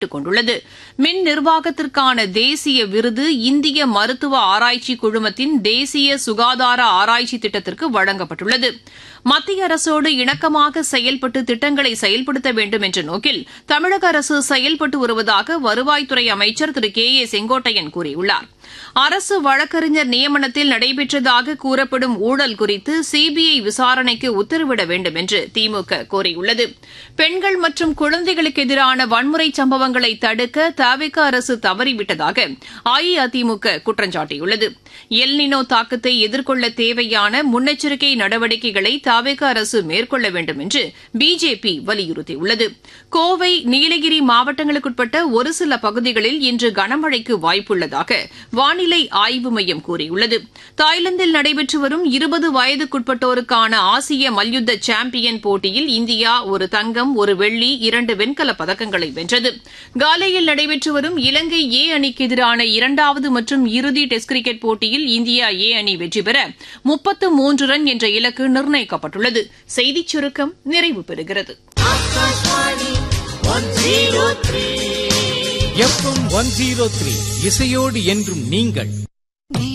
பெற்றுக் கொண்டுள்ளது மின் நிர்வாகத்திற்கான தேசிய விருது இந்திய மருத்துவ ஆராய்ச்சி குழுமத்தின் தேசிய சுகாதார ஆராய்ச்சி திட்டத்திற்கு வழங்கப்பட்டுள்ளது மத்திய அரசோடு இணக்கமாக செயல்பட்டு திட்டங்களை செயல்படுத்த வேண்டும் என்ற நோக்கில் தமிழக அரசு செயல்பட்டு வருவதாக வருவாய்த்துறை அமைச்சர் திரு கே ஏ செங்கோட்டையன் கூறியுள்ளார் அரசு வழக்கறிஞர் நியமனத்தில் நடைபெற்றதாக கூறப்படும் ஊழல் குறித்து சிபிஐ விசாரணைக்கு உத்தரவிட வேண்டும் என்று திமுக கோரியுள்ளது பெண்கள் மற்றும் குழந்தைகளுக்கு எதிரான வன்முறை சம்பவங்களை தடுக்க தவிக அரசு தவறிவிட்டதாக அஇஅதிமுக குற்றம் சாட்டியுள்ளது எல்னினோ தாக்கத்தை எதிர்கொள்ள தேவையான முன்னெச்சரிக்கை நடவடிக்கைகளை தவிக அரசு மேற்கொள்ள வேண்டும் என்று பிஜேபி வலியுறுத்தியுள்ளது கோவை நீலகிரி மாவட்டங்களுக்குட்பட்ட ஒரு சில பகுதிகளில் இன்று கனமழைக்கு வாய்ப்புள்ளதாக வானிலை ஆய்வு மையம் கூறியுள்ளது தாய்லாந்தில் நடைபெற்று வரும் இருபது வயதுக்குட்பட்டோருக்கான ஆசிய மல்யுத்த சாம்பியன் போட்டியில் இந்தியா ஒரு தங்கம் ஒரு வெள்ளி இரண்டு வெண்கலப் பதக்கங்களை வென்றது காலையில் நடைபெற்று வரும் இலங்கை ஏ அணிக்கு எதிரான இரண்டாவது மற்றும் இறுதி டெஸ்ட் கிரிக்கெட் போட்டியில் இந்தியா ஏ அணி வெற்றி பெற முப்பத்து மூன்று ரன் என்ற இலக்கு நிர்ணயிக்கப்பட்டுள்ளது செய்திச் சுருக்கம் நிறைவு பெறுகிறது எஃப்எம் ஒன் ஜீரோ த்ரீ இசையோடு என்றும் நீங்கள்